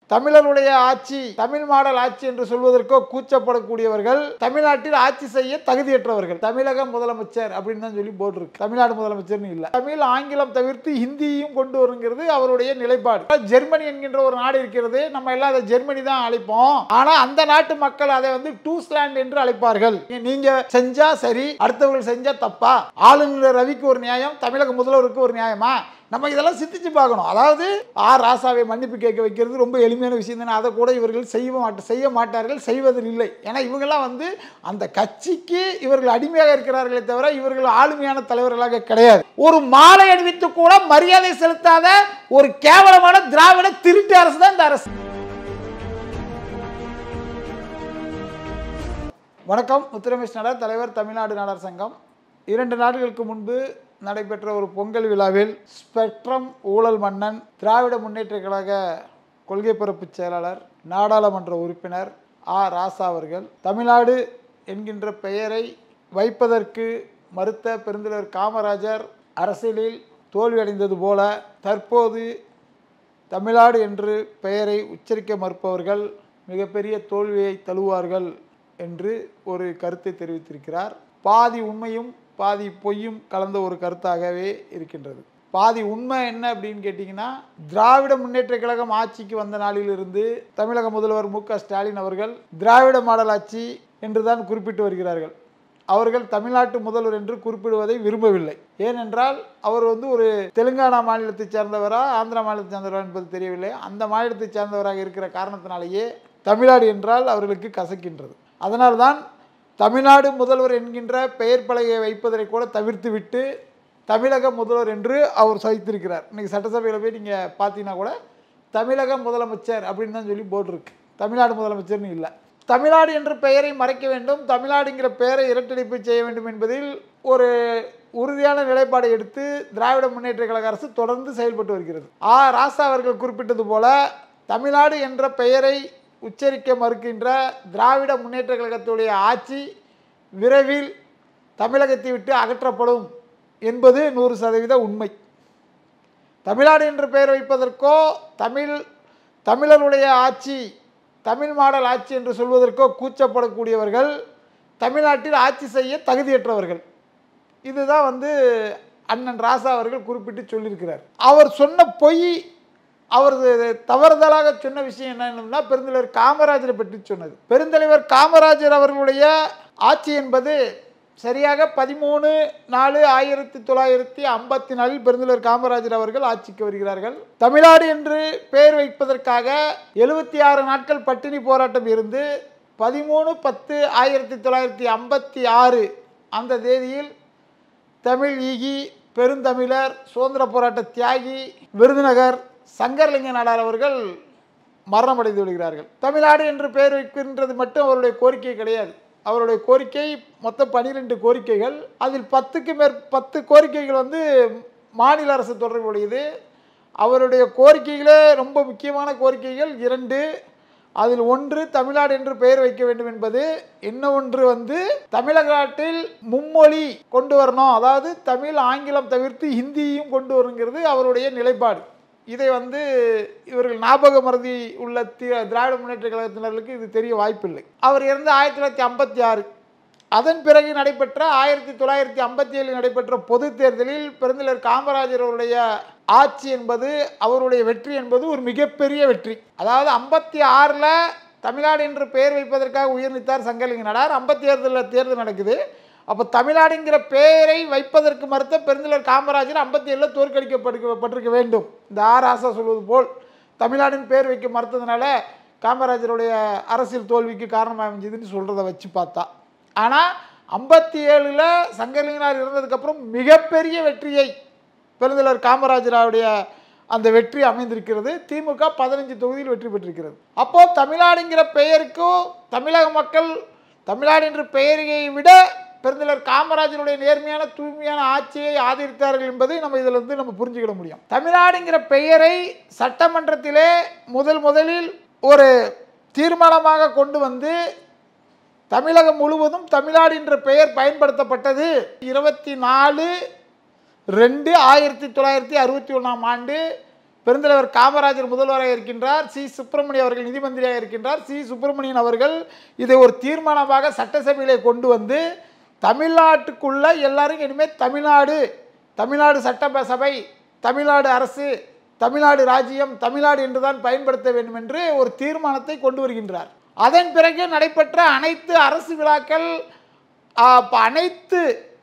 தமிழருடைய ஆட்சி தமிழ் மாடல் ஆட்சி என்று சொல்வதற்கோ கூச்சப்படக்கூடியவர்கள் தமிழ்நாட்டில் ஆட்சி செய்ய தகுதியற்றவர்கள் தமிழக முதலமைச்சர் அப்படின்னு தான் சொல்லி போர்டு இருக்கு தமிழ்நாடு முதலமைச்சர்னு இல்லை தமிழ் ஆங்கிலம் தவிர்த்து ஹிந்தியையும் கொண்டு வருங்கிறது அவருடைய நிலைப்பாடு ஜெர்மனி என்கின்ற ஒரு நாடு இருக்கிறது நம்ம எல்லாம் அதை ஜெர்மனி தான் அழைப்போம் ஆனா அந்த நாட்டு மக்கள் அதை வந்து டூஸ்லாண்ட் என்று அழைப்பார்கள் நீங்க செஞ்சா சரி அடுத்தவர்கள் செஞ்சா தப்பா ஆளுநர் ரவிக்கு ஒரு நியாயம் தமிழக முதல்வருக்கு ஒரு நியாயமா நம்ம இதெல்லாம் சிந்திச்சு பார்க்கணும் அதாவது ஆர் ராசாவை மன்னிப்பு கேட்க வைக்கிறது ரொம்ப எளிமையான விஷயம் தானே அதை கூட இவர்கள் செய்ய மாட்ட செய்ய மாட்டார்கள் செய்வதில் இல்லை ஏன்னா இவங்கெல்லாம் வந்து அந்த கட்சிக்கு இவர்கள் அடிமையாக இருக்கிறார்களே தவிர இவர்கள் ஆளுமையான தலைவர்களாக கிடையாது ஒரு மாலை அணிவித்து கூட மரியாதை செலுத்தாத ஒரு கேவலமான திராவிட திருட்டு அரசு தான் இந்த அரசு வணக்கம் முத்துரமேஷ் நாடார் தலைவர் தமிழ்நாடு நாடார் சங்கம் இரண்டு நாடுகளுக்கு முன்பு நடைபெற்ற ஒரு பொங்கல் விழாவில் ஸ்பெக்ட்ரம் ஊழல் மன்னன் திராவிட முன்னேற்ற கழக கொள்கை பரப்பு செயலாளர் நாடாளுமன்ற உறுப்பினர் ஆ ராசா அவர்கள் தமிழ்நாடு என்கின்ற பெயரை வைப்பதற்கு மறுத்த பெருந்தலைவர் காமராஜர் அரசியலில் தோல்வியடைந்தது போல தற்போது தமிழ்நாடு என்று பெயரை உச்சரிக்க மறுப்பவர்கள் மிகப்பெரிய தோல்வியை தழுவார்கள் என்று ஒரு கருத்தை தெரிவித்திருக்கிறார் பாதி உண்மையும் பாதி பொய்யும் கலந்த ஒரு கருத்தாகவே இருக்கின்றது பாதி உண்மை என்ன அப்படின்னு கேட்டிங்கன்னா திராவிட முன்னேற்ற கழகம் ஆட்சிக்கு வந்த நாளிலிருந்து தமிழக முதல்வர் மு க ஸ்டாலின் அவர்கள் திராவிட மாடல் ஆட்சி என்று தான் குறிப்பிட்டு வருகிறார்கள் அவர்கள் தமிழ்நாட்டு முதல்வர் என்று குறிப்பிடுவதை விரும்பவில்லை ஏனென்றால் அவர் வந்து ஒரு தெலுங்கானா மாநிலத்தைச் சேர்ந்தவரா ஆந்திரா மாநிலத்தைச் சேர்ந்தவரா என்பது தெரியவில்லை அந்த மாநிலத்தைச் சேர்ந்தவராக இருக்கிற காரணத்தினாலேயே தமிழ்நாடு என்றால் அவர்களுக்கு கசக்கின்றது அதனால்தான் தமிழ்நாடு முதல்வர் என்கின்ற பெயர் பலகையை வைப்பதை கூட தவிர்த்து விட்டு தமிழக முதல்வர் என்று அவர் சகித்திருக்கிறார் இன்னைக்கு சட்டசபையில் போய் நீங்கள் பார்த்தீங்கன்னா கூட தமிழக முதலமைச்சர் அப்படின்னு தான் சொல்லி போர்டு இருக்கு தமிழ்நாடு முதலமைச்சர்னு இல்லை தமிழ்நாடு என்ற பெயரை மறைக்க வேண்டும் தமிழ்நாடுங்கிற பெயரை இரட்டடிப்பு செய்ய வேண்டும் என்பதில் ஒரு உறுதியான நிலைப்பாடை எடுத்து திராவிட முன்னேற்ற கழக அரசு தொடர்ந்து செயல்பட்டு வருகிறது ஆ ராசா அவர்கள் குறிப்பிட்டது போல தமிழ்நாடு என்ற பெயரை உச்சரிக்க மறுக்கின்ற திராவிட முன்னேற்ற கழகத்துடைய ஆட்சி விரைவில் தமிழகத்தை விட்டு அகற்றப்படும் என்பது நூறு சதவீத உண்மை தமிழ்நாடு என்று பெயர் வைப்பதற்கோ தமிழ் தமிழருடைய ஆட்சி தமிழ் மாடல் ஆட்சி என்று சொல்வதற்கோ கூச்சப்படக்கூடியவர்கள் தமிழ்நாட்டில் ஆட்சி செய்ய தகுதியற்றவர்கள் இதுதான் வந்து அண்ணன் ராசா அவர்கள் குறிப்பிட்டு சொல்லியிருக்கிறார் அவர் சொன்ன பொய் அவர் தவறுதலாக சொன்ன விஷயம் என்னன்னா பெருந்தலைவர் காமராஜரை பற்றி சொன்னது பெருந்தலைவர் காமராஜர் அவர்களுடைய ஆட்சி என்பது சரியாக பதிமூணு நாலு ஆயிரத்தி தொள்ளாயிரத்தி ஐம்பத்தி நாலில் பெருந்தலைவர் காமராஜர் அவர்கள் ஆட்சிக்கு வருகிறார்கள் தமிழ்நாடு என்று பெயர் வைப்பதற்காக எழுபத்தி ஆறு நாட்கள் பட்டினி போராட்டம் இருந்து பதிமூணு பத்து ஆயிரத்தி தொள்ளாயிரத்தி ஐம்பத்தி ஆறு அந்த தேதியில் தமிழ் ஈகி பெருந்தமிழர் சுதந்திர போராட்ட தியாகி விருதுநகர் சங்கர்லிங்க நாடார் அவர்கள் மரணமடைந்து விடுகிறார்கள் தமிழ்நாடு என்று பெயர் வைக்கின்றது மட்டும் அவருடைய கோரிக்கை கிடையாது அவருடைய கோரிக்கை மொத்தம் பன்னிரெண்டு கோரிக்கைகள் அதில் பத்துக்கு மேற் பத்து கோரிக்கைகள் வந்து மாநில அரசு தொடர்புடையது அவருடைய கோரிக்கைகளே ரொம்ப முக்கியமான கோரிக்கைகள் இரண்டு அதில் ஒன்று தமிழ்நாடு என்று பெயர் வைக்க வேண்டும் என்பது என்ன ஒன்று வந்து தமிழக நாட்டில் மும்மொழி கொண்டு வரணும் அதாவது தமிழ் ஆங்கிலம் தவிர்த்து ஹிந்தியும் கொண்டு வருங்கிறது அவருடைய நிலைப்பாடு இதை வந்து இவர்கள் ஞாபக மறதி உள்ள தி திராவிட முன்னேற்ற கழகத்தினர்களுக்கு இது தெரிய வாய்ப்பில்லை அவர் இறந்து ஆயிரத்தி தொள்ளாயிரத்தி ஐம்பத்தி ஆறு அதன் பிறகு நடைபெற்ற ஆயிரத்தி தொள்ளாயிரத்தி ஐம்பத்தி ஏழில் நடைபெற்ற பொது தேர்தலில் பெருந்தலைவர் காமராஜர் அவருடைய ஆட்சி என்பது அவருடைய வெற்றி என்பது ஒரு மிகப்பெரிய வெற்றி அதாவது ஐம்பத்தி ஆறில் தமிழ்நாடு என்று பெயர் வைப்பதற்காக உயிர்நீத்தார் சங்கலிங்க நடார் ஐம்பத்தி ஏழில் தேர்தல் நடக்குது அப்போ தமிழ்நாடுங்கிற பெயரை வைப்பதற்கு மறுத்த பெருந்தலைவர் காமராஜர் ஐம்பத்தி ஏழில் தோற்கடிக்கப்பட்டிருக்க வேண்டும் இந்த ஆர் ஆசா சொல்வது போல் தமிழ்நாடுன்னு பேர் வைக்க மறுத்ததுனால காமராஜருடைய அரசியல் தோல்விக்கு காரணமாக அமைஞ்சதுன்னு சொல்கிறத வச்சு பார்த்தா ஆனால் ஐம்பத்தி ஏழில் சங்கரலிங்கனார் இருந்ததுக்கப்புறம் மிகப்பெரிய வெற்றியை பெருந்தலைவர் காமராஜருடைய அந்த வெற்றி அமைந்திருக்கிறது திமுக பதினஞ்சு தொகுதியில் வெற்றி பெற்றிருக்கிறது அப்போது தமிழ்நாடுங்கிற பெயருக்கும் தமிழக மக்கள் தமிழ்நாடு என்ற பெயரை விட பெருந்தலைவர் காமராஜருடைய நேர்மையான தூய்மையான ஆட்சியை ஆதரித்தார்கள் என்பதை நம்ம இதில் இருந்து நம்ம புரிஞ்சுக்கிட முடியும் தமிழ்நாடுங்கிற பெயரை சட்டமன்றத்திலே முதல் முதலில் ஒரு தீர்மானமாக கொண்டு வந்து தமிழகம் முழுவதும் தமிழ்நாடு என்ற பெயர் பயன்படுத்தப்பட்டது இருபத்தி நாலு ரெண்டு ஆயிரத்தி தொள்ளாயிரத்தி அறுபத்தி ஒன்றாம் ஆண்டு பெருந்தலைவர் காமராஜர் முதல்வராக இருக்கின்றார் சி சுப்பிரமணியம் அவர்கள் நிதி மந்திரியாக இருக்கின்றார் சி சுப்பிரமணியன் அவர்கள் இதை ஒரு தீர்மானமாக சட்டசபையிலே கொண்டு வந்து தமிழ்நாட்டுக்குள்ள எல்லாரும் இனிமேல் தமிழ்நாடு தமிழ்நாடு சட்ட சபை தமிழ்நாடு அரசு தமிழ்நாடு ராஜ்யம் தமிழ்நாடு என்றுதான் பயன்படுத்த வேண்டும் என்று ஒரு தீர்மானத்தை கொண்டு வருகின்றார் அதன் பிறகு நடைபெற்ற அனைத்து அரசு விழாக்கள் ஆ, ப- அனைத்து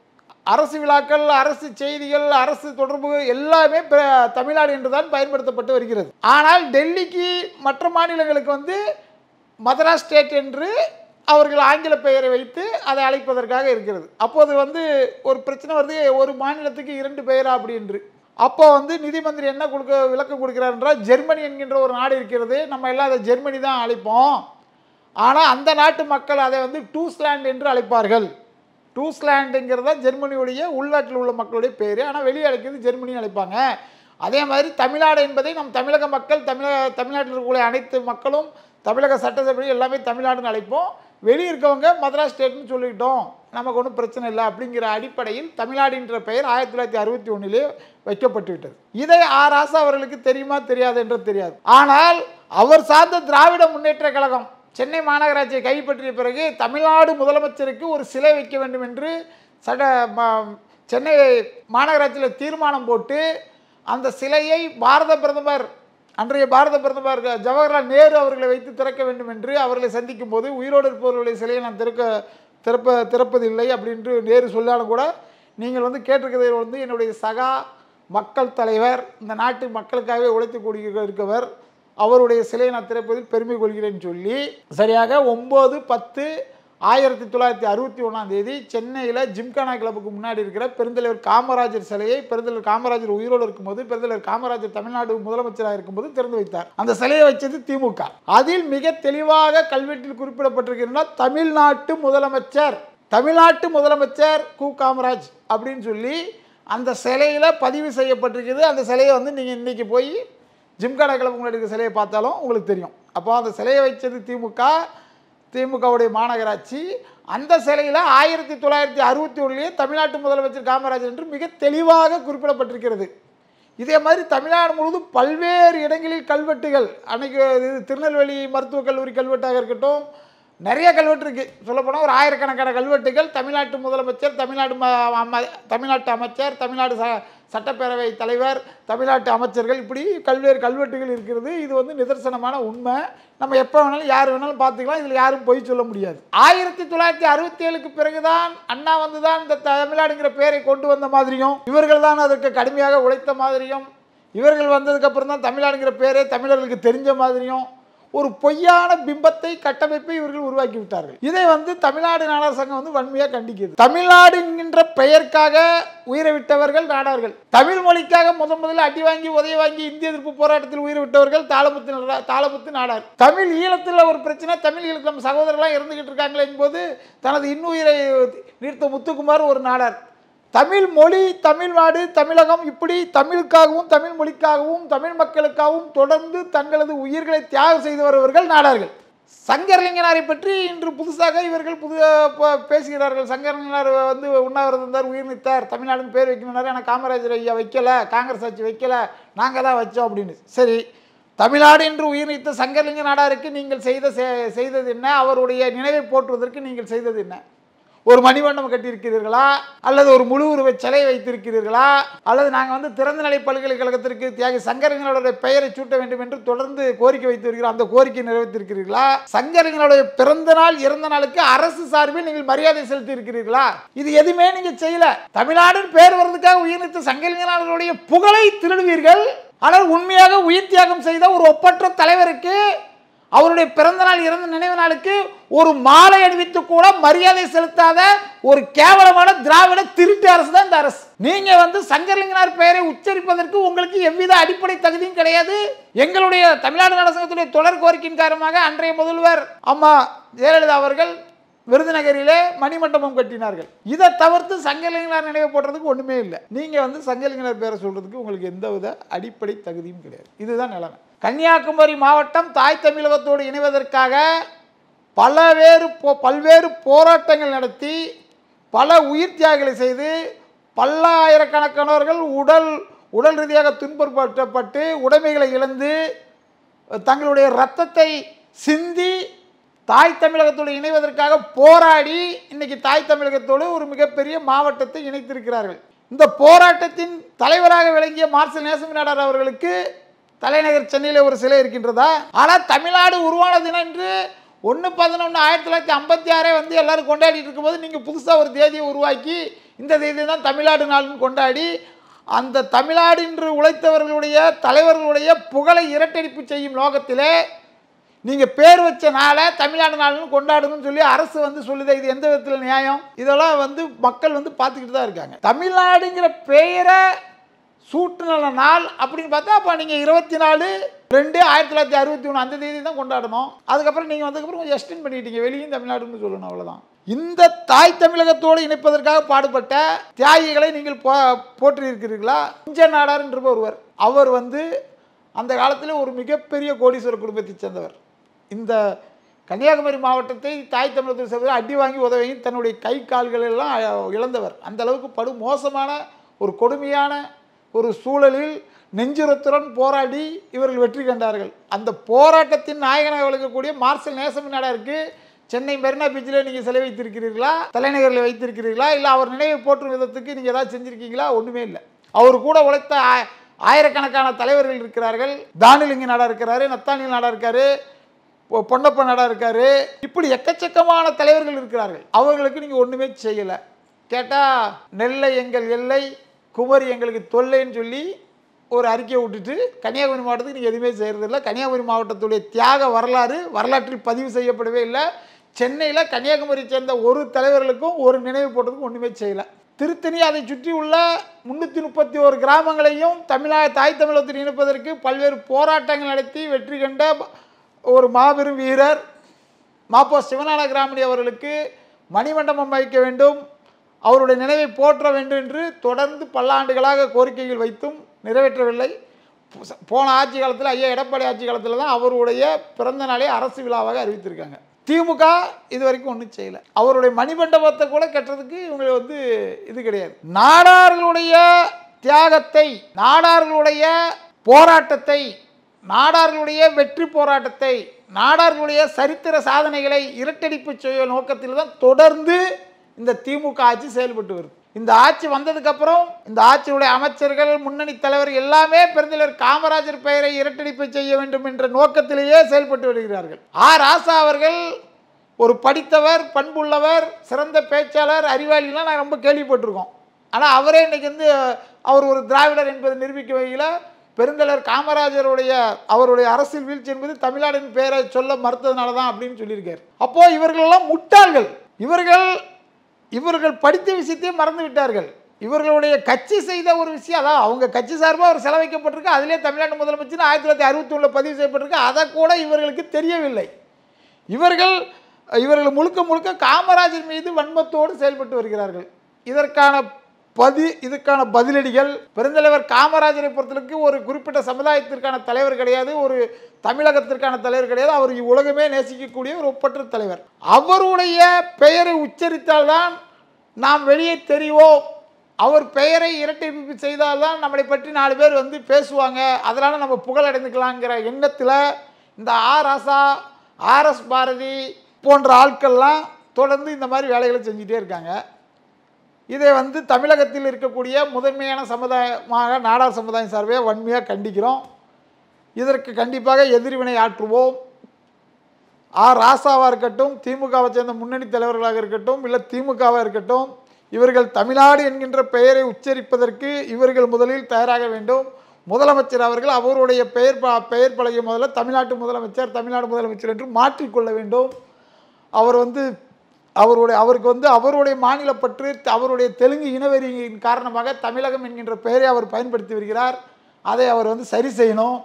அரசு விழாக்கள் அரசு செய்திகள் அரசு தொடர்பு எல்லாமே பிர- தமிழ்நாடு என்றுதான் பயன்படுத்தப்பட்டு வருகிறது ஆனால் டெல்லிக்கு மற்ற மாநிலங்களுக்கு வந்து மதராஸ் ஸ்டேட் என்று அவர்கள் ஆங்கில பெயரை வைத்து அதை அழைப்பதற்காக இருக்கிறது அப்போது வந்து ஒரு பிரச்சனை வருது ஒரு மாநிலத்துக்கு இரண்டு பெயரா அப்படின்று அப்போ வந்து நிதி மந்திரி என்ன கொடுக்க விளக்கம் கொடுக்கிறார் என்றால் ஜெர்மனி என்கின்ற ஒரு நாடு இருக்கிறது நம்ம எல்லாம் அதை ஜெர்மனி தான் அழைப்போம் ஆனால் அந்த நாட்டு மக்கள் அதை வந்து டூஸ்லாண்ட் என்று அழைப்பார்கள் டூஸ்லாண்டுங்கிறது தான் ஜெர்மனியுடைய உள்நாட்டில் உள்ள மக்களுடைய பேர் ஆனால் வெளியே அழைக்கிறது ஜெர்மனின்னு அழைப்பாங்க அதே மாதிரி தமிழ்நாடு என்பதை நம் தமிழக மக்கள் தமிழக தமிழ்நாட்டில் இருக்கக்கூடிய அனைத்து மக்களும் தமிழக சட்டசபை எல்லாமே தமிழ்நாடுன்னு அழைப்போம் வெளியே இருக்கவங்க மദ്രാஸ் ஸ்டேட்னு சொல்லிக்கிட்டோம் நமக்கு ஒன்றும் பிரச்சனை இல்லை அப்படிங்கிற அடிப்படையில் தமிழ்நாடுன்ற பெயர் ஆயிரத்தி தொள்ளாயிரத்தி அறுபத்தி ஒன்றிலே வைக்கப்பட்டு விட்டது இதை ஆர் ராசா அவர்களுக்கு தெரியுமா தெரியாது என்று தெரியாது ஆனால் அவர் சார்ந்த திராவிட முன்னேற்ற கழகம் சென்னை மாநகராட்சியை கைப்பற்றிய பிறகு தமிழ்நாடு முதலமைச்சருக்கு ஒரு சிலை வைக்க வேண்டும் என்று சட்ட ம- சென்னை மாநகராட்சியில் தீர்மானம் போட்டு அந்த சிலையை பாரத பிரதமர் அன்றைய பாரத பிரதமர் ஜவஹர்லால் நேரு அவர்களை வைத்து திறக்க வேண்டும் என்று அவர்களை சந்திக்கும் போது உயிரோடு இருப்பவர்களுடைய சிலையை நான் திறக்க திறப்ப திறப்பதில்லை அப்படின்று நேரு சொல்லாலும் கூட நீங்கள் வந்து கேட்டிருக்கிறது வந்து என்னுடைய சகா மக்கள் தலைவர் இந்த நாட்டு மக்களுக்காகவே உழைத்து கூடிய இருக்கவர் அவருடைய சிலையை நான் திறப்பதில் பெருமை கொள்கிறேன்னு சொல்லி சரியாக ஒம்பது பத்து ஆயிரத்தி தொள்ளாயிரத்தி அறுபத்தி ஒன்றாம் தேதி சென்னையில் ஜிம்கானா கிளப்புக்கு முன்னாடி இருக்கிற பெருந்தலைவர் காமராஜர் சிலையை பெருந்தலைவர் காமராஜர் உயிரோடு இருக்கும்போது பெருந்தலைவர் காமராஜர் தமிழ்நாடு முதலமைச்சராக இருக்கும்போது திறந்து வைத்தார் அந்த சிலையை வச்சது திமுக அதில் மிக தெளிவாக கல்வெட்டில் குறிப்பிடப்பட்டிருக்கிறதுனா தமிழ்நாட்டு முதலமைச்சர் தமிழ்நாட்டு முதலமைச்சர் கு காமராஜ் அப்படின்னு சொல்லி அந்த சிலையில் பதிவு செய்யப்பட்டிருக்குது அந்த சிலையை வந்து நீங்கள் இன்றைக்கி போய் ஜிம்கானா கிளப்பு முன்னாடி இருக்கிற சிலையை பார்த்தாலும் உங்களுக்கு தெரியும் அப்போ அந்த சிலையை வைச்சது திமுக திமுகவுடைய மாநகராட்சி அந்த சிலையில் ஆயிரத்தி தொள்ளாயிரத்தி அறுபத்தி ஒன்றுலேயே தமிழ்நாட்டு முதலமைச்சர் காமராஜர் என்று மிக தெளிவாக குறிப்பிடப்பட்டிருக்கிறது இதே மாதிரி தமிழ்நாடு முழுவதும் பல்வேறு இடங்களில் கல்வெட்டுகள் அன்னைக்கு இது திருநெல்வேலி மருத்துவக் கல்லூரி கல்வெட்டாக இருக்கட்டும் நிறைய கல்வெட்டு இருக்குது சொல்லப்போனால் ஒரு ஆயிரக்கணக்கான கல்வெட்டுகள் தமிழ்நாட்டு முதலமைச்சர் தமிழ்நாடு ம- அம- தமிழ்நாட்டு அமைச்சர் தமிழ்நாடு ச சட்டப்பேரவை தலைவர் தமிழ்நாட்டு அமைச்சர்கள் இப்படி பல்வேறு கல்வெட்டுகள் இருக்கிறது இது வந்து நிதர்சனமான உண்மை நம்ம எப்போ வேணாலும் யார் வேணாலும் பார்த்துக்கலாம் இதில் யாரும் பொய் சொல்ல முடியாது ஆயிரத்தி தொள்ளாயிரத்தி அறுபத்தி ஏழுக்கு பிறகுதான் அண்ணா வந்து தான் இந்த தமிழ்நாடுங்கிற பேரை கொண்டு வந்த மாதிரியும் இவர்கள் தான் அதற்கு கடுமையாக உழைத்த மாதிரியும் இவர்கள் வந்ததுக்கு அப்புறம் தான் தமிழ்நாடுங்கிற பேரே தமிழர்களுக்கு தெரிஞ்ச மாதிரியும் ஒரு பொய்யான பிம்பத்தை கட்டமைப்பை இவர்கள் உருவாக்கி விட்டார்கள் இதை வந்து தமிழ்நாடு நாடார் சங்கம் வந்து வன்மையாக கண்டிக்குது தமிழ்நாடு என்கின்ற பெயருக்காக உயிரை விட்டவர்கள் நாடார்கள் தமிழ் மொழிக்காக முதன் முதல்ல அடி வாங்கி உதவி வாங்கி இந்திய எதிர்ப்பு போராட்டத்தில் உயிரை விட்டவர்கள் தாளமுத்து நடா- தாளமுத்து நாடார் தமிழ் ஈழத்தில் ஒரு பிரச்சனை தமிழ் ஈழத்தில் நம்ம சகோதரர்களாக இருந்துகிட்டு இருக்காங்களே என்பது தனது இன்னுயிரை நீர்த்த முத்துக்குமார் ஒரு நாடார் தமிழ் மொழி தமிழ்நாடு தமிழகம் இப்படி தமிழுக்காகவும் தமிழ் மொழிக்காகவும் தமிழ் மக்களுக்காகவும் தொடர்ந்து தங்களது உயிர்களை தியாகம் செய்து வருபவர்கள் நாடார்கள் சங்கரலிங்கனாரை பற்றி இன்று புதுசாக இவர்கள் புது ப- பேசுகிறார்கள் சங்கரலிங்கனார் வந்து உண்ணாவிரதம் இருந்தார் உயிர் நீத்தார் தமிழ்நாடுன்னு பேர் வைக்கணும்னாரு ஆனால் காமராஜர் ஐயா வைக்கல காங்கிரஸ் ஆட்சி வைக்கல நாங்கள் தான் வச்சோம் அப்படின்னு சரி தமிழ்நாடு என்று உயிர் நீத்த சங்கரலிங்க நாடாருக்கு நீங்கள் செய்த செ- செய்தது என்ன அவருடைய நினைவை போற்றுவதற்கு நீங்கள் செய்தது என்ன ஒரு மணிமண்டபம் கட்டியிருக்கிறீர்களா அல்லது ஒரு முழு உருவ சிலை வைத்திருக்கிறீர்களா அல்லது நாங்கள் வந்து திறந்தநிலை பல்கலைக்கழகத்திற்கு தியாகி சங்கரங்களுடைய பெயரை சூட்ட வேண்டும் என்று தொடர்ந்து கோரிக்கை வைத்து வருகிறோம் அந்த கோரிக்கை நிறைவேற்றிருக்கிறீர்களா சங்கரங்களுடைய பிறந்த நாள் இறந்த நாளுக்கு அரசு சார்பில் நீங்கள் மரியாதை செலுத்தி இருக்கிறீர்களா இது எதுவுமே நீங்க செய்யல தமிழ்நாடுன்னு பேர் வர்றதுக்காக உயிர்நீத்த சங்கரங்களுடைய புகழை திருடுவீர்கள் ஆனால் உண்மையாக உயிர் தியாகம் செய்த ஒரு ஒப்பற்ற தலைவருக்கு அவருடைய பிறந்த நாள் இறந்த நினைவு நாளுக்கு ஒரு மாலை அணிவித்து கூட மரியாதை செலுத்தாத ஒரு கேவலமான திராவிட திருட்டு அரசு தான் இந்த அரசு நீங்க வந்து சங்கரலிங்கனார் பெயரை உச்சரிப்பதற்கு உங்களுக்கு எவ்வித அடிப்படை தகுதியும் கிடையாது எங்களுடைய தமிழ்நாடு நலசங்கத்துடைய தொடர் கோரிக்கையின் காரணமாக அன்றைய முதல்வர் அம்மா ஜெயலலிதா அவர்கள் விருதுநகரிலே மணிமண்டபம் கட்டினார்கள் இதை தவிர்த்து சங்கலிங்கனார் நினைவு போடுறதுக்கு ஒண்ணுமே இல்லை நீங்க வந்து சங்கலிங்கனார் பேரை சொல்றதுக்கு உங்களுக்கு எந்தவித அடிப்படை தகுதியும் கிடையாது இதுதான் நிலைமை கன்னியாகுமரி மாவட்டம் தாய் தமிழகத்தோடு இணைவதற்காக பலவேறு போ பல்வேறு போராட்டங்கள் நடத்தி பல உயிர் தியாகங்களை செய்து பல்லாயிரக்கணக்கானவர்கள் உடல் உடல் ரீதியாக துன்புறுத்தப்பட்டு உடைமைகளை இழந்து தங்களுடைய ரத்தத்தை சிந்தி தாய் தமிழகத்தோடு இணைவதற்காக போராடி இன்னைக்கு தாய் தமிழகத்தோடு ஒரு மிகப்பெரிய மாவட்டத்தை இணைத்திருக்கிறார்கள் இந்த போராட்டத்தின் தலைவராக விளங்கிய மார்சல் நேசமி நாடார் அவர்களுக்கு தலைநகர் சென்னையில் ஒரு சிலை இருக்கின்றதா ஆனால் தமிழ்நாடு உருவான தினம் என்று ஒன்று பதினொன்று ஆயிரத்தி தொள்ளாயிரத்தி ஐம்பத்தி ஆறே வந்து எல்லாரும் கொண்டாடிட்டு இருக்கும்போது நீங்கள் புதுசாக ஒரு தேதியை உருவாக்கி இந்த தேதி தான் தமிழ்நாடு நாள்னு கொண்டாடி அந்த தமிழ்நாடு என்று உழைத்தவர்களுடைய தலைவர்களுடைய புகழை இரட்டடிப்பு செய்யும் நோக்கத்திலே நீங்கள் பேர் வச்ச நாளை தமிழ்நாடு நாள்னு கொண்டாடணும்னு சொல்லி அரசு வந்து சொல்லுது இது எந்த விதத்தில் நியாயம் இதெல்லாம் வந்து மக்கள் வந்து பார்த்துக்கிட்டு தான் இருக்காங்க தமிழ்நாடுங்கிற பெயரை சூட்டுன நாள் அப்படின்னு பார்த்தா அப்போ நீங்கள் இருபத்தி நாலு ரெண்டு ஆயிரத்தி தொள்ளாயிரத்தி அறுபத்தி ஒன்று அந்த தேதி தான் கொண்டாடணும் அதுக்கப்புறம் நீங்கள் வந்ததுக்கப்புறம் கொஞ்சம் எக்ஸ்டெண்ட் பண்ணிட்டீங்க வெளியும் தமிழ்நாடுன்னு சொல்லணும் அவ்வளோதான் இந்த தாய் தமிழகத்தோடு இணைப்பதற்காக பாடுபட்ட தியாகிகளை நீங்கள் போ போற்றி இருக்கிறீர்களா குஞ்ச நாடார் என்று ஒருவர் அவர் வந்து அந்த காலத்தில் ஒரு மிகப்பெரிய கோடீஸ்வர குடும்பத்தைச் சேர்ந்தவர் இந்த கன்னியாகுமரி மாவட்டத்தை தாய் தமிழகத்தில் சேர்ந்து அடி வாங்கி உதவி தன்னுடைய கை கால்கள் எல்லாம் அஹ், இழந்தவர் அந்த அளவுக்கு படு மோசமான ஒரு கொடுமையான ஒரு சூழலில் நெஞ்சுரத்துடன் போராடி இவர்கள் வெற்றி கண்டார்கள் அந்த போராட்டத்தின் நாயகனாக விளங்கக்கூடிய மார்சல் நேசம் நாடாருக்கு சென்னை மெரினா பீச்சில் நீங்கள் சிலை வைத்திருக்கிறீர்களா தலைநகரில் வைத்திருக்கிறீர்களா இல்லை அவர் நினைவை போற்றும் விதத்துக்கு நீங்கள் ஏதாவது செஞ்சுருக்கீங்களா ஒன்றுமே இல்லை அவர் கூட உழைத்த ஆ- ஆயிரக்கணக்கான தலைவர்கள் இருக்கிறார்கள் தானிலிங்க நாடா இருக்கிறாரு நத்தானில் நாடா இருக்காரு பொ- பொன்னப்ப நாடா இருக்காரு இப்படி எக்கச்சக்கமான தலைவர்கள் இருக்கிறார்கள் அவர்களுக்கு நீங்கள் ஒன்றுமே செய்யலை கேட்டால் நெல்லை எங்கள் எல்லை குமரி எங்களுக்கு தொல்லைன்னு சொல்லி ஒரு அறிக்கையை விட்டுட்டு கன்னியாகுமரி மாவட்டத்துக்கு நீங்கள் எதுவுமே செய்கிறதில்ல கன்னியாகுமரி மாவட்டத்துடைய தியாக வரலாறு வரலாற்றில் பதிவு செய்யப்படவே இல்லை சென்னையில் கன்னியாகுமரி சேர்ந்த ஒரு தலைவர்களுக்கும் ஒரு நினைவு போட்டதுக்கும் ஒன்றுமே செய்யலை திருத்தணி அதை சுற்றி உள்ள முன்னூற்றி முப்பத்தி ஒரு கிராமங்களையும் தமிழக தாய் தமிழகத்தில் இணைப்பதற்கு பல்வேறு போராட்டங்கள் நடத்தி வெற்றி கண்ட ஒரு மாபெரும் வீரர் மாப்போ சிவஞான கிராமணி அவர்களுக்கு மணிமண்டபம் வைக்க வேண்டும் அவருடைய நினைவை போற்ற வேண்டும் என்று தொடர்ந்து பல்லாண்டுகளாக கோரிக்கைகள் வைத்தும் நிறைவேற்றவில்லை போ- போன ஆட்சி காலத்தில் ஐயா எடப்பாடி ஆட்சி காலத்தில் தான் அவருடைய பிறந்த நாளை அரசு விழாவாக அறிவித்திருக்காங்க திமுக இது வரைக்கும் ஒன்றும் செய்யலை அவருடைய மணிமண்டபத்தை கூட கட்டுறதுக்கு இவங்க வந்து இது கிடையாது நாடார்களுடைய தியாகத்தை நாடார்களுடைய போராட்டத்தை நாடார்களுடைய வெற்றி போராட்டத்தை நாடார்களுடைய சரித்திர சாதனைகளை இரட்டடிப்பு செய்ய நோக்கத்தில் தான் தொடர்ந்து இந்த திமுக ஆட்சி செயல்பட்டு வருது இந்த ஆட்சி வந்ததுக்கப்புறம் இந்த ஆட்சியுடைய அமைச்சர்கள் முன்னணி தலைவர் எல்லாமே பெருந்தலைவர் காமராஜர் பெயரை இரட்டடிப்பு செய்ய வேண்டும் என்ற நோக்கத்திலேயே செயல்பட்டு வருகிறார்கள் ஆ ராசா அவர்கள் ஒரு படித்தவர் பண்புள்ளவர் சிறந்த பேச்சாளர் அறிவாளிலாம் நான் ரொம்ப கேள்விப்பட்டிருக்கோம் ஆனால் அவரே இன்னைக்கு வந்து அவர் ஒரு திராவிடர் என்பதை நிரூபிக்க வகையில் பெருந்தலைவர் காமராஜருடைய அவருடைய அரசியல் வீழ்ச்சி என்பது தமிழ்நாடின் பெயரை சொல்ல மறுத்ததுனால தான் அப்படின்னு சொல்லியிருக்காரு அப்போ இவர்களெல்லாம் முட்டாள்கள் இவர்கள் இவர்கள் படித்த விஷயத்தையே மறந்து விட்டார்கள் இவர்களுடைய கட்சி செய்த ஒரு விஷயம் அதான் அவங்க கட்சி சார்பாக ஒரு செலவைக்கப்பட்டிருக்கு அதிலே தமிழ்நாடு முதலமைச்சர் ஆயிரத்தி தொள்ளாயிரத்தி அறுபத்தி ஒன்றில் பதிவு செய்யப்பட்டிருக்கு அதை கூட இவர்களுக்கு தெரியவில்லை இவர்கள் இவர்கள் முழுக்க முழுக்க காமராஜர் மீது வன்மத்தோடு செயல்பட்டு வருகிறார்கள் இதற்கான பதி இதுக்கான பதிலடிகள் பெருந்தலைவர் காமராஜரை பொறுத்தளவுக்கு ஒரு குறிப்பிட்ட சமுதாயத்திற்கான தலைவர் கிடையாது ஒரு தமிழகத்திற்கான தலைவர் கிடையாது அவர் உலகமே நேசிக்கக்கூடிய ஒரு ஒப்பற்ற தலைவர் அவருடைய பெயரை உச்சரித்தால்தான் நாம் வெளியே தெரிவோம் அவர் பெயரை இரட்டிப்பு செய்தால்தான் நம்மளை பற்றி நாலு பேர் வந்து பேசுவாங்க அதனால் நம்ம புகழ் அடைந்துக்கலாங்கிற எண்ணத்தில் இந்த ஆர் ராசா ஆர்எஸ் பாரதி போன்ற ஆட்கள்லாம் தொடர்ந்து இந்த மாதிரி வேலைகளை செஞ்சுட்டே இருக்காங்க இதை வந்து தமிழகத்தில் இருக்கக்கூடிய முதன்மையான சமுதாயமாக நாடார் சமுதாயம் சார்பே வன்மையாக கண்டிக்கிறோம் இதற்கு கண்டிப்பாக எதிர்வினை ஆற்றுவோம் ஆர் ராசாவாக இருக்கட்டும் திமுகவை சேர்ந்த முன்னணி தலைவர்களாக இருக்கட்டும் இல்லை திமுகவாக இருக்கட்டும் இவர்கள் தமிழ்நாடு என்கின்ற பெயரை உச்சரிப்பதற்கு இவர்கள் முதலில் தயாராக வேண்டும் முதலமைச்சர் அவர்கள் அவருடைய பெயர் ப பெயர் பலகை முதல்ல தமிழ்நாட்டு முதலமைச்சர் தமிழ்நாடு முதலமைச்சர் என்று மாற்றிக்கொள்ள வேண்டும் அவர் வந்து அவருடைய அவருக்கு வந்து அவருடைய மாநிலப்பற்று அவருடைய தெலுங்கு இனவெறியின் காரணமாக தமிழகம் என்கின்ற பெயரை அவர் பயன்படுத்தி வருகிறார் அதை அவர் வந்து சரி செய்யணும்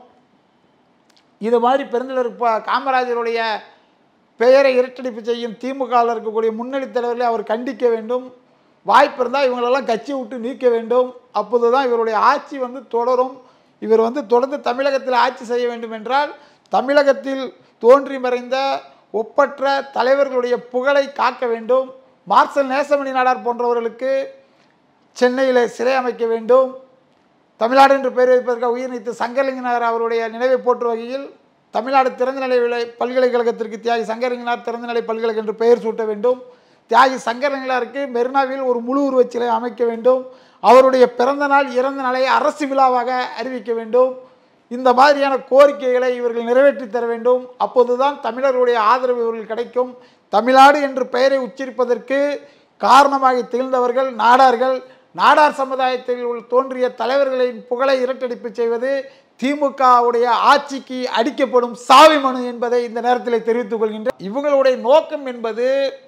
இது மாதிரி பெருந்தலைவர் ப- காமராஜருடைய பெயரை இரட்டடிப்பு செய்யும் திமுகவில் இருக்கக்கூடிய முன்னணி தலைவர்களை அவர் கண்டிக்க வேண்டும் வாய்ப்பு இருந்தால் இவங்களெல்லாம் கட்சியை விட்டு நீக்க வேண்டும் அப்போது தான் இவருடைய ஆட்சி வந்து தொடரும் இவர் வந்து தொடர்ந்து தமிழகத்தில் ஆட்சி செய்ய வேண்டும் என்றால் தமிழகத்தில் தோன்றி மறைந்த ஒப்பற்ற தலைவர்களுடைய புகழை காக்க வேண்டும் மார்சல் நேசமணி நாடார் போன்றவர்களுக்கு சென்னையில் சிலை அமைக்க வேண்டும் தமிழ்நாடு என்று பெயர் வைப்பதற்காக உயிர் நீத்த சங்கரலிங்கனார் அவருடைய நினைவை போற்றும் வகையில் தமிழ்நாடு திறந்தநிலை விலை பல்கலைக்கழகத்திற்கு தியாகி சங்கரலிங்கனார் திறந்தநிலை பல்கலைக்கழகம் என்று பெயர் சூட்ட வேண்டும் தியாகி சங்கரலிங்கனாருக்கு மெரினாவில் ஒரு முழு உருவச் சிலை அமைக்க வேண்டும் அவருடைய பிறந்த நாள் இறந்த நாளை அரசு விழாவாக அறிவிக்க வேண்டும் இந்த மாதிரியான கோரிக்கைகளை இவர்கள் நிறைவேற்றி தர வேண்டும் அப்போதுதான் தமிழர்களுடைய ஆதரவு இவர்கள் கிடைக்கும் தமிழ்நாடு என்று பெயரை உச்சரிப்பதற்கு காரணமாக திகழ்ந்தவர்கள் நாடார்கள் நாடார் சமுதாயத்தில் உள்ள தோன்றிய தலைவர்களின் புகழை இரட்டடிப்பு செய்வது திமுகவுடைய ஆட்சிக்கு அடிக்கப்படும் சாவி மனு என்பதை இந்த நேரத்தில் தெரிவித்துக் கொள்கின்றேன் இவங்களுடைய நோக்கம் என்பது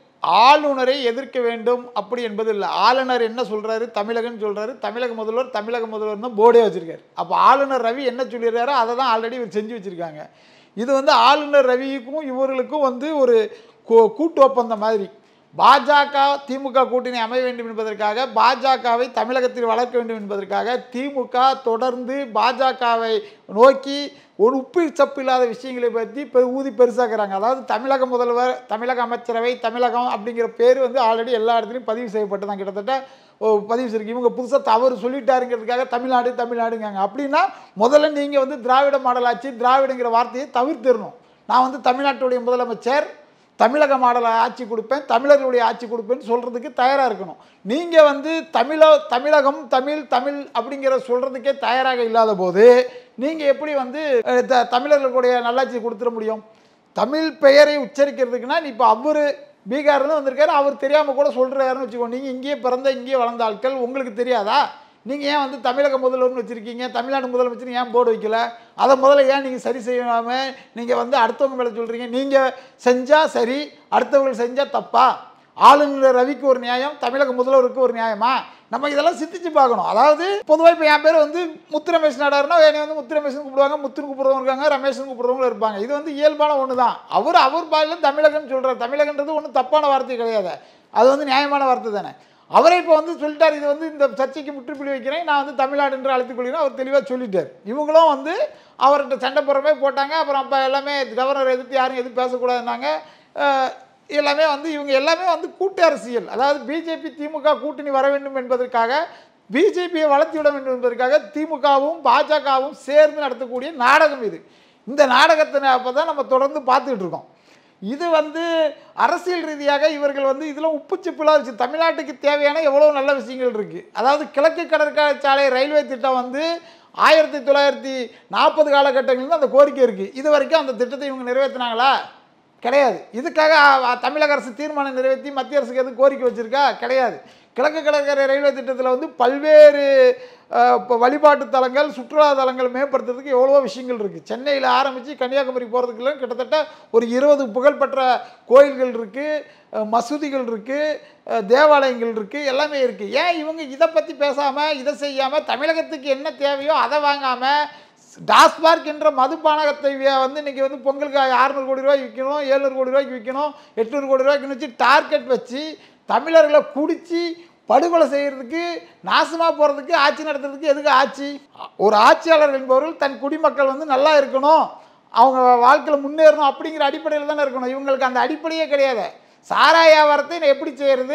ஆளுநரை எதிர்க்க வேண்டும் அப்படி என்பது இல்லை ஆளுநர் என்ன சொல்றாரு தமிழகன்னு சொல்றாரு தமிழக முதல்வர் தமிழக முதல்வர் தான் போர்டே வச்சிருக்காரு அப்போ ஆளுநர் ரவி என்ன சொல்லிடுறாரோ அதை தான் ஆல்ரெடி இவர் செஞ்சு வச்சிருக்காங்க இது வந்து ஆளுநர் ரவிக்கும் இவர்களுக்கும் வந்து ஒரு கூ- கூட்டு ஒப்பந்தம் மாதிரி பாஜக திமுக கூட்டணி அமைய வேண்டும் என்பதற்காக பாஜகவை தமிழகத்தில் வளர்க்க வேண்டும் என்பதற்காக திமுக தொடர்ந்து பாஜகவை நோக்கி ஒரு உப்பு சப்பு இல்லாத விஷயங்களை பற்றி பெ ஊதி பெருசாக்குறாங்க அதாவது தமிழக முதல்வர் தமிழக அமைச்சரவை தமிழகம் அப்படிங்கிற பேர் வந்து ஆல்ரெடி எல்லா இடத்துலையும் பதிவு செய்யப்பட்டு தான் கிட்டத்தட்ட ஓ, பதிவு செய்யிருக்கு இவங்க புதுசாக தவறு சொல்லிட்டாருங்கிறதுக்காக தமிழ்நாடு தமிழ்நாடுங்காங்க அப்படின்னா முதல்ல நீங்கள் வந்து திராவிட மாடல் ஆட்சி திராவிடங்கிற வார்த்தையை தவிர்த்திடணும் நான் வந்து தமிழ்நாட்டுடைய முதலமைச்சர் தமிழக மாடல ஆட்சி கொடுப்பேன் தமிழர்களுடைய ஆட்சி கொடுப்பேன்னு சொல்கிறதுக்கு தயாராக இருக்கணும் நீங்கள் வந்து தமிழ தமிழகம் தமிழ் தமிழ் அப்படிங்கிற சொல்கிறதுக்கே தயாராக இல்லாத போது நீங்கள் எப்படி வந்து அஹ், த- தமிழர்களுடைய நல்லாட்சி கொடுத்துட முடியும் தமிழ் பெயரை உச்சரிக்கிறதுக்குன்னா இப்போ அவர் பீகார்லேருந்து வந்திருக்காரு அவர் தெரியாமல் கூட சொல்கிறாருன்னு வச்சுக்கோ நீங்கள் இங்கேயே பிறந்த இங்கேயே வளர்ந்த ஆட்கள் உங்களுக்கு தெரியாதா நீங்கள் ஏன் வந்து தமிழக முதல்வர்னு வச்சுருக்கீங்க தமிழ்நாடு முதலமைச்சர் ஏன் போர்டு வைக்கல அதை முதல்ல ஏன் நீங்கள் சரி செய்யாமல் நீங்கள் வந்து அடுத்தவங்க மேலே சொல்கிறீங்க நீங்கள் செஞ்சால் சரி அடுத்தவங்க செஞ்சால் தப்பா ஆளுநர் ரவிக்கு ஒரு நியாயம் தமிழக முதல்வருக்கு ஒரு நியாயமா நம்ம இதெல்லாம் சிந்திச்சு பார்க்கணும் அதாவது பொதுவாக இப்போ என் பேர் வந்து முத்து ரமேஷ் நாடாருன்னா என்னை வந்து முத்து ரமேஷ்னு கூப்பிடுவாங்க முத்துன்னு கூப்பிடுறவங்க இருக்காங்க ரமேஷ்னு கூப்பிடுறவங்களும் இருப்பாங்க இது வந்து இயல்பான ஒன்று தான் அவர் அவர் பாலில் தமிழகன்னு சொல்கிறார் தமிழகன்றது ஒன்றும் தப்பான வார்த்தை கிடையாது அது வந்து நியாயமான வார்த்தை தானே அவரே இப்போ வந்து சொல்லிட்டார் இது வந்து இந்த சர்ச்சைக்கு முற்றுப்புள்ளி வைக்கிறேன் நான் வந்து தமிழ்நாடு என்று அழைத்துக் கொள்கிறேன் அவர் தெளிவாக சொல்லிட்டார் இவங்களும் வந்து அவர்கிட்ட சண்டை போடுறமே போட்டாங்க அப்புறம் அப்போ எல்லாமே கவர்னர் எதிர்த்து யாரும் எதுவும் பேசக்கூடாதுன்னாங்க அஹ் எல்லாமே வந்து இவங்க எல்லாமே வந்து கூட்டு அரசியல் அதாவது பிஜேபி திமுக கூட்டணி வர வேண்டும் என்பதற்காக பிஜேபியை வளர்த்தி விட வேண்டும் என்பதற்காக திமுகவும் பாஜகவும் சேர்ந்து நடத்தக்கூடிய நாடகம் இது இந்த நாடகத்தை அப்போ தான் நம்ம தொடர்ந்து பார்த்துக்கிட்டு இருக்கோம் இது வந்து அரசியல் ரீதியாக இவர்கள் வந்து இதில் உப்புச்சிப்புலாம் வச்சு தமிழ்நாட்டுக்கு தேவையான எவ்வளோ நல்ல விஷயங்கள் இருக்குது அதாவது கிழக்கு கடற்கரை சாலை ரயில்வே திட்டம் வந்து ஆயிரத்தி தொள்ளாயிரத்தி நாற்பது காலகட்டங்களில் அந்த கோரிக்கை இருக்குது இது வரைக்கும் அந்த திட்டத்தை இவங்க நிறைவேற்றினாங்களா கிடையாது இதுக்காக அ, தமிழக அரசு தீர்மானம் நிறைவேற்றி மத்திய அரசுக்கு எதுவும் கோரிக்கை வச்சிருக்கா கிடையாது கிழக்கு கடற்கரை ரயில்வே திட்டத்தில் வந்து பல்வேறு அ, இப்போ வழிபாட்டு தலங்கள் சுற்றுலா தலங்கள் மேம்படுத்துறதுக்கு எவ்வளவோ விஷயங்கள் இருக்குது சென்னையில் ஆரம்பித்து கன்னியாகுமரி போகிறதுக்குள்ள கிட்டத்தட்ட ஒரு இருபது புகழ்பெற்ற கோயில்கள் இருக்குது மசூதிகள் இருக்குது தேவாலயங்கள் இருக்குது எல்லாமே இருக்குது ஏன் இவங்க இதை பற்றி பேசாமல் இதை செய்யாமல் தமிழகத்துக்கு என்ன தேவையோ அதை வாங்காமல் டாஸ்மார்க் என்ற மதுபானகத்தை வி- வந்து இன்னைக்கு வந்து பொங்கலுக்கு அறுநூறு கோடி ரூபாய்க்கு விற்கணும் ஏழ்நூறு கோடி ரூபாய்க்கு விற்கணும் எட்நூறு கோடி ரூபாய்க்கு வச்சு டார்கெட் வச்சு தமிழர்களை குடிச்சு படுகொலை செய்கிறதுக்கு நாசமாக போகிறதுக்கு ஆட்சி நடத்துறதுக்கு எதுக்கு ஆட்சி ஒரு ஆட்சியாளர் என்பவர்கள் தன் குடிமக்கள் வந்து நல்லா இருக்கணும் அவங்க வாழ்க்கையில் முன்னேறணும் அப்படிங்கிற அடிப்படையில் தானே இருக்கணும் இவங்களுக்கு அந்த அடிப்படையே கிடையாது சாராய வியாபாரத்தை நான் எப்படி செய்கிறது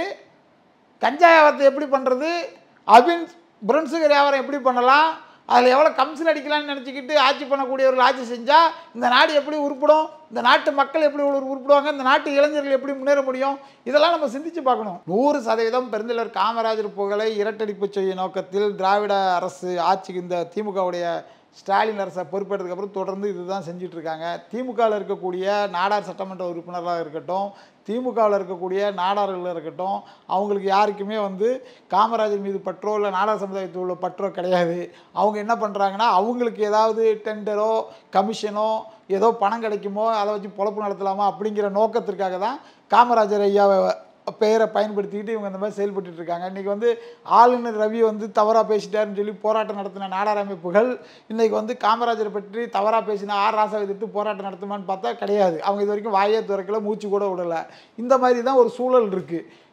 கஞ்சா வியாபாரத்தை எப்படி பண்ணுறது அபின் பிரென்சுகர் வியாபாரம் எப்படி பண்ணலாம் அதில் எவ்வளோ கமிஷன் அடிக்கலாம்னு நினச்சிக்கிட்டு ஆட்சி பண்ணக்கூடியவர்கள் ஆட்சி செஞ்சால் இந்த நாடு எப்படி உருப்படும் இந்த நாட்டு மக்கள் எப்படி உரு- உருப்படுவாங்க இந்த நாட்டு இளைஞர்கள் எப்படி முன்னேற முடியும் இதெல்லாம் நம்ம சிந்திச்சு பார்க்கணும் நூறு சதவீதம் பெருந்தலைவர் காமராஜர் புகழை இரட்டடிப்பு செய்யும் நோக்கத்தில் திராவிட அரசு ஆட்சிக்கு இந்த திமுகவுடைய ஸ்டாலின் அரசை பொறுப்பேற்றதுக்கு அப்புறம் தொடர்ந்து இதுதான் செஞ்சுட்டு இருக்காங்க திமுகவில் இருக்கக்கூடிய நாடார் சட்டமன்ற உறுப்பினராக இருக்கட்டும் திமுகவில் இருக்கக்கூடிய நாடார்கள் இருக்கட்டும் அவங்களுக்கு யாருக்குமே வந்து காமராஜர் மீது பற்றோ இல்லை நாடார் சமுதாயத்தில் உள்ள பற்றோ கிடையாது அவங்க என்ன பண்ணுறாங்கன்னா அவங்களுக்கு ஏதாவது டெண்டரோ கமிஷனோ ஏதோ பணம் கிடைக்குமோ அதை வச்சு பொழப்பு நடத்தலாமா அப்படிங்கிற நோக்கத்திற்காக தான் காமராஜர் ஐயாவை பெயரை பயன்படுத்திக்கிட்டு இவங்க இந்த மாதிரி செயல்பட்டுட்டு இருக்காங்க இன்றைக்கி வந்து ஆளுநர் ரவி வந்து தவறாக பேசிட்டாருன்னு சொல்லி போராட்டம் நடத்தின நாடார் அமைப்புகள் இன்றைக்கி வந்து காமராஜரை பற்றி தவறாக பேசின ஆர் ராசாவை எதிர்த்து போராட்டம் நடத்துமான்னு பார்த்தா கிடையாது அவங்க இது வரைக்கும் வாயே திறக்கல மூச்சு கூட விடலை இந்த மாதிரி தான் ஒரு சூழல் இருக்குது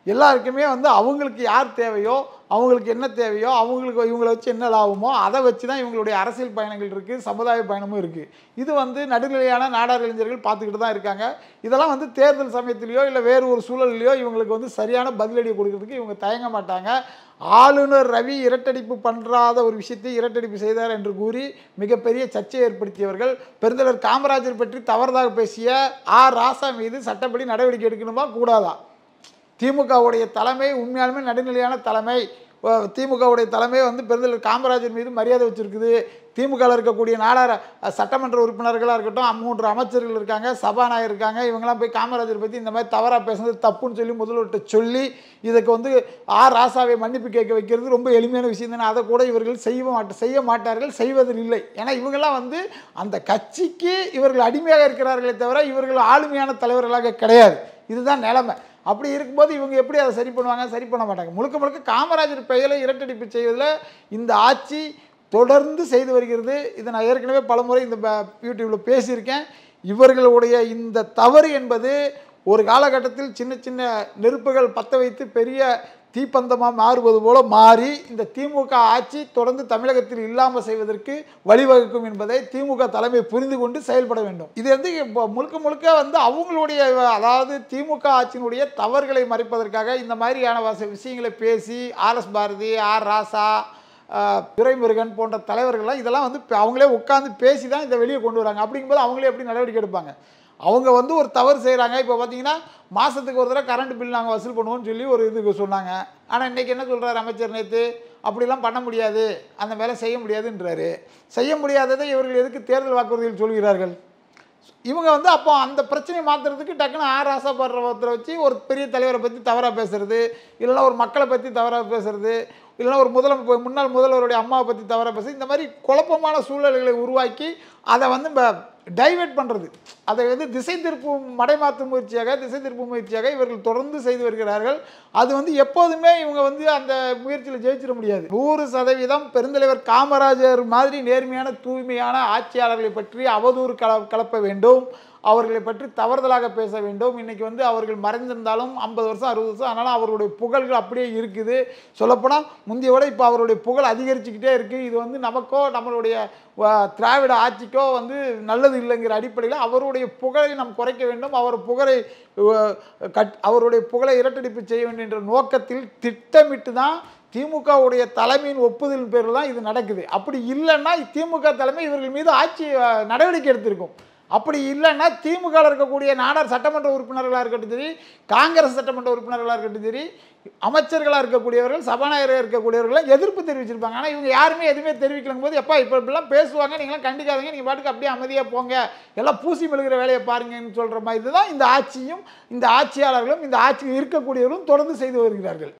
எல்லாருக்குமே வந்து அவங்களுக்கு யார் தேவையோ அவங்களுக்கு என்ன தேவையோ அவங்களுக்கு இவங்களை வச்சு என்ன லாபமோ அதை வச்சு தான் இவங்களுடைய அரசியல் பயணங்கள் இருக்குது சமுதாய பயணமும் இருக்குது இது வந்து நடுநிலையான நாடார் இளைஞர்கள் பார்த்துக்கிட்டு தான் இருக்காங்க இதெல்லாம் வந்து தேர்தல் சமயத்திலேயோ இல்லை வேறு ஒரு சூழல்லையோ இவங்களுக்கு வந்து சரியான பதிலடி கொடுக்கறதுக்கு இவங்க தயங்க மாட்டாங்க ஆளுநர் ரவி இரட்டடிப்பு பண்ணுறாத ஒரு விஷயத்தை இரட்டடிப்பு செய்தார் என்று கூறி மிகப்பெரிய சர்ச்சையை ஏற்படுத்தியவர்கள் பெருந்தலைவர் காமராஜர் பற்றி தவறுதாக பேசிய ஆர் ராசா மீது சட்டப்படி நடவடிக்கை எடுக்கணுமா கூடாதா திமுகவுடைய தலைமை உண்மையாலுமே நடுநிலையான தலைமை அஹ் திமுகவுடைய தலைமை வந்து பெருந்தலைவர் காமராஜர் மீது மரியாதை வச்சிருக்குது திமுகவில் இருக்கக்கூடிய நாடார அஹ், சட்டமன்ற உறுப்பினர்களாக இருக்கட்டும் மூன்று அமைச்சர்கள் இருக்காங்க சபாநாயகர் இருக்காங்க இவங்கெல்லாம் போய் காமராஜர் பற்றி இந்த மாதிரி தவறாக பேசுனது தப்புன்னு சொல்லி முதல்வர்கிட்ட சொல்லி இதுக்கு வந்து ஆர் ராசாவை மன்னிப்பு கேட்க வைக்கிறது ரொம்ப எளிமையான விஷயம் தானே அதை கூட இவர்கள் செய்ய மாட்ட செய்ய மாட்டார்கள் செய்வதில் இல்லை ஏன்னா இவங்கெல்லாம் வந்து அந்த கட்சிக்கு இவர்கள் அடிமையாக இருக்கிறார்களே தவிர இவர்கள் ஆளுமையான தலைவர்களாக கிடையாது இதுதான் நிலைமை அப்படி இருக்கும்போது இவங்க எப்படி அதை சரி பண்ணுவாங்க சரி பண்ண மாட்டாங்க முழுக்க முழுக்க காமராஜர் பெயரை இரட்டடிப்பு செய்வதில் இந்த ஆட்சி தொடர்ந்து செய்து வருகிறது இதை நான் ஏற்கனவே பலமுறை இந்த ப- யூடியூப்பில் பேசியிருக்கேன் இவர்களுடைய இந்த தவறு என்பது ஒரு காலகட்டத்தில் சின்ன சின்ன நெருப்புகள் பற்ற வைத்து பெரிய தீப்பந்தமாக மாறுவது போல மாறி இந்த திமுக ஆட்சி தொடர்ந்து தமிழகத்தில் இல்லாமல் செய்வதற்கு வழிவகுக்கும் என்பதை திமுக தலைமை புரிந்து கொண்டு செயல்பட வேண்டும் இது வந்து இப்போ முழுக்க முழுக்க வந்து அவங்களுடைய அதாவது திமுக ஆட்சியினுடைய தவறுகளை மறைப்பதற்காக இந்த மாதிரியான வச- விஷயங்களை பேசி ஆர்எஸ் பாரதி ஆர் ராசா ஆஹ், துரைமுருகன் போன்ற தலைவர்கள்லாம் இதெல்லாம் வந்து இப்ப அவங்களே உட்காந்து பேசி தான் இதை வெளியே கொண்டு வராங்க அப்படிங்கும்போது அவங்களே எப்படி நடவடிக்கை எடுப்பாங்க அவங்க வந்து ஒரு தவறு செய்கிறாங்க இப்போ பார்த்தீங்கன்னா மாதத்துக்கு ஒரு தடவை கரண்ட் பில் நாங்கள் வசூல் பண்ணுவோம்னு சொல்லி ஒரு இதுக்கு சொன்னாங்க ஆனால் இன்றைக்கி என்ன சொல்கிறார் அமைச்சர் நேற்று அப்படிலாம் பண்ண முடியாது அந்த வேலை செய்ய முடியாதுன்றாரு செய்ய முடியாததை இவர்கள் எதுக்கு தேர்தல் வாக்குறுதியில் சொல்கிறார்கள் இவங்க வந்து அப்போ அந்த பிரச்சனையை மாற்றுறதுக்கு டக்குன்னு ஆர் ராசாப்படுற ஒருத்தரை வச்சு ஒரு பெரிய தலைவரை பற்றி தவறாக பேசுறது இல்லைன்னா ஒரு மக்களை பற்றி தவறாக பேசுறது இல்லைன்னா ஒரு முதல முன்னாள் முதல்வருடைய அம்மாவை பற்றி தவறாக பேசுறது இந்த மாதிரி குழப்பமான சூழல்களை உருவாக்கி அதை வந்து டைவெர்ட் பண்ணுறது அதை வந்து திசை திருப்பும் மடைமாற்றும் முயற்சியாக திசை திருப்பும் முயற்சியாக இவர்கள் தொடர்ந்து செய்து வருகிறார்கள் அது வந்து எப்போதுமே இவங்க வந்து அந்த முயற்சியில் ஜெயிச்சிட முடியாது நூறு சதவீதம் பெருந்தலைவர் காமராஜர் மாதிரி நேர்மையான தூய்மையான ஆட்சியாளர்களை பற்றி அவதூறு கல கலப்ப வேண்டும் அவர்களை பற்றி தவறுதலாக பேச வேண்டும் இன்னைக்கு வந்து அவர்கள் மறைந்திருந்தாலும் ஐம்பது வருஷம் அறுபது வருஷம் ஆனாலும் அவருடைய புகழ்கள் அப்படியே இருக்குது சொல்லப்போனால் முந்தைய விட இப்போ அவருடைய புகழ் அதிகரிச்சுக்கிட்டே இருக்குது இது வந்து நமக்கோ நம்மளுடைய வ- திராவிட ஆட்சிக்கோ வந்து நல்லது இல்லைங்கிற அடிப்படையில் அவருடைய புகழை நாம் குறைக்க வேண்டும் அவர் புகழை அஹ், கட் அவருடைய புகழை இரட்டடிப்பு செய்ய வேண்டும் என்ற நோக்கத்தில் திட்டமிட்டு தான் திமுகவுடைய தலைமையின் ஒப்புதலின் பேரில் தான் இது நடக்குது அப்படி இல்லைன்னா திமுக தலைமை இவர்கள் மீது ஆட்சி அஹ், நடவடிக்கை எடுத்திருக்கும் அப்படி இல்லைன்னா திமுக ல இருக்கக்கூடிய நாடார் சட்டமன்ற உறுப்பினர்களாக இருக்கட்டும் சரி காங்கிரஸ் சட்டமன்ற உறுப்பினர்களாக இருக்கட்டும் சரி அமைச்சர்களாக இருக்கக்கூடியவர்கள் சபாநாயகராக இருக்கக்கூடியவர்கள் எதிர்ப்பு தெரிவிச்சிருப்பாங்க ஆனால் இவங்க யாருமே எதுவுமே தெரிவிக்கலங்கும் போது எப்பா இப்போ இப்படிலாம் பேசுவாங்க நீங்களாம் கண்டிக்காதீங்க நீங்கள் பாட்டுக்கு அப்படியே அமைதியாக போங்க எல்லாம் பூசி மெழுகிற வேலையை பாருங்கன்னு சொல்கிற மாதிரி தான் இந்த ஆட்சியும் இந்த ஆட்சியாளர்களும் இந்த ஆட்சியில் இருக்கக்கூடியவர்களும் தொடர்ந்து செய்து வருகிறார்கள்